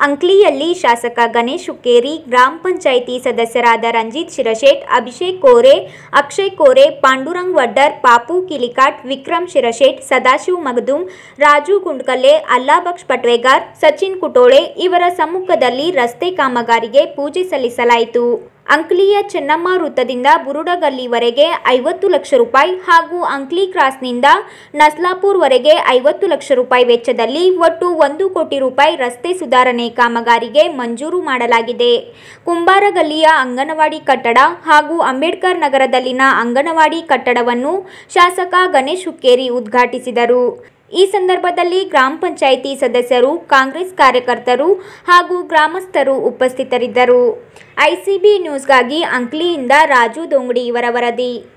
ಅಂಕ್ಲಿಯಲ್ಲಿ ಶಾಸಕ ಗಣೇಶ್ ಹುಕ್ಕೇರಿ ಗ್ರಾಮ ಪಂಚಾಯಿತಿ ಸದಸ್ಯರಾದ ರಂಜಿತ್ ಶಿರಶೇಟ್ ಅಭಿಷೇಕ್ ಕೋರೆ ಅಕ್ಷಯ್ ಕೋರೆ ಪಾಂಡುರಂಗ್ ವಡ್ಡರ್ ಪಾಪು ಕಿಲಿಕಾಟ್ ವಿಕ್ರಮ್ ಶಿರಶೇಟ್ ಸದಾಶಿವ್ ಮಗದುಂ ರಾಜು ಗುಂಡ್ಕಲ್ಲೆ ಅಲ್ಲಾಬಕ್ಷ್ ಪಟ್ವೇಗಾರ್ ಸಚಿನ್ ಕುಟೋಳೆ ಇವರ ಸಮ್ಮುಖದಲ್ಲಿ ರಸ್ತೆ ಕಾಮಗಾರಿಗೆ ಪೂಜೆ ಸಲ್ಲಿಸಲಾಯಿತು ಅಂಕ್ಲಿಯ ಚೆನ್ನಮ್ಮ ವೃತ್ತದಿಂದ ಬುರುಡಗಲ್ಲಿವರೆಗೆ ಐವತ್ತು ಲಕ್ಷ ರೂಪಾಯಿ ಹಾಗೂ ಅಂಕ್ಲಿ ಕ್ರಾಸ್ನಿಂದ ನಸ್ಲಾಪುರ್ವರೆಗೆ ಐವತ್ತು ಲಕ್ಷ ರೂಪಾಯಿ ವೆಚ್ಚದಲ್ಲಿ ಒಟ್ಟು ಒಂದು ಕೋಟಿ ರೂಪಾಯಿ ರಸ್ತೆ ಸುಧಾರಣೆ ಕಾಮಗಾರಿಗೆ ಮಂಜೂರು ಮಾಡಲಾಗಿದೆ ಕುಂಬಾರಗಲ್ಲಿಯ ಅಂಗನವಾಡಿ ಕಟ್ಟಡ ಹಾಗೂ ಅಂಬೇಡ್ಕರ್ ನಗರದಲ್ಲಿನ ಅಂಗನವಾಡಿ ಕಟ್ಟಡವನ್ನು ಶಾಸಕ ಗಣೇಶ್ ಹುಕ್ಕೇರಿ ಉದ್ಘಾಟಿಸಿದರು ಈ ಸಂದರ್ಭದಲ್ಲಿ ಗ್ರಾಮ ಪಂಚಾಯಿತಿ ಸದಸ್ಯರು ಕಾಂಗ್ರೆಸ್ ಕಾರ್ಯಕರ್ತರು ಹಾಗೂ ಗ್ರಾಮಸ್ಥರು ಉಪಸ್ಥಿತರಿದ್ದರು ಐಸಿಬಿ ನ್ಯೂಸ್ಗಾಗಿ ಅಂಕ್ಲಿಯಿಂದ ರಾಜು ದೊಂಗಡಿ ಇವರ ವರದಿ